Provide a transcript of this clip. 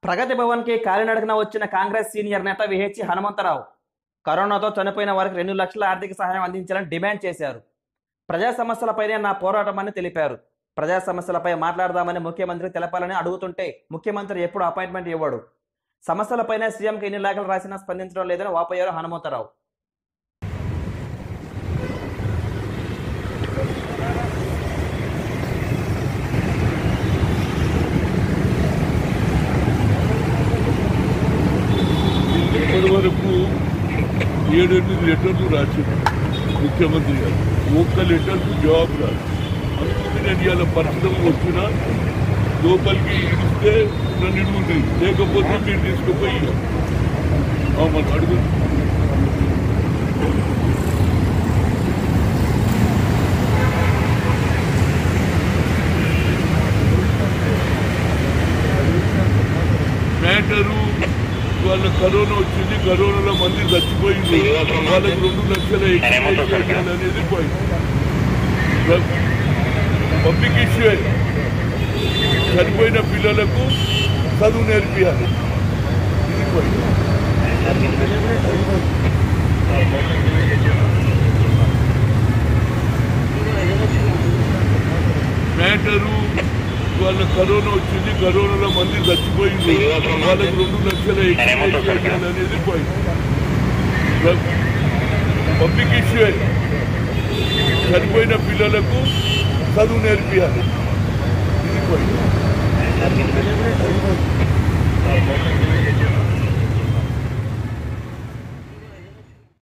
ప్రగతి భవన్కి కాలినడకన వచ్చిన కాంగ్రెస్ సీనియర్ నేత విహెచ్ హనుమంతరావు కరోనాతో చనిపోయిన వారికి రెండు లక్షల ఆర్థిక సహాయం అందించాలని డిమాండ్ చేశారు ప్రజా సమస్యలపైనే నా పోరాటమని తెలిపారు ప్రజా సమస్యలపై మాట్లాడదామని ముఖ్యమంత్రి తెలపాలని అడుగుతుంటే ముఖ్యమంత్రి ఎప్పుడు అపాయింట్మెంట్ ఇవ్వడు సమస్యలపైన సీఎంకి ఎన్ని లేఖలు రాసినా స్పందించడం లేదని వాపోయారు హనుమంతరావు ఇప్పటి వరకు ఏడెనిమిది లెటర్లు రాసింది ముఖ్యమంత్రి గారు ఒక్క లెటర్కు జవాబు రాదు అందుకే నేను ఇవాళ పరిశ్రమ వచ్చిన లోపలికి ఇస్తే నన్ను ఇడుగుంది లేకపోతే మీరు తీసుకుపోయి మన అడుగు మ్యాటరు వాళ్ళ కరోనా వచ్చింది కరోనాలో మంది చచ్చిపోయింది వాళ్ళకి రెండు లక్షల ఎక్స్ప్రెస్ అనేది పోయింది పబ్లిక్ ఇష్యూ చనిపోయిన పిల్లలకు చదువు నేర్పియాలి ఇది పోయింది మ్యాటరు వాళ్ళ కరోనా వచ్చింది కరోనాలో మంది చచ్చిపోయింది వాళ్ళకి రెండు లక్షల ఎక్స్ప్రెస్ అనేది పోయింది పబ్లిక్ ఇష్యూ చనిపోయిన పిల్లలకు చదువు నేర్పియాలి ఇది పోయింది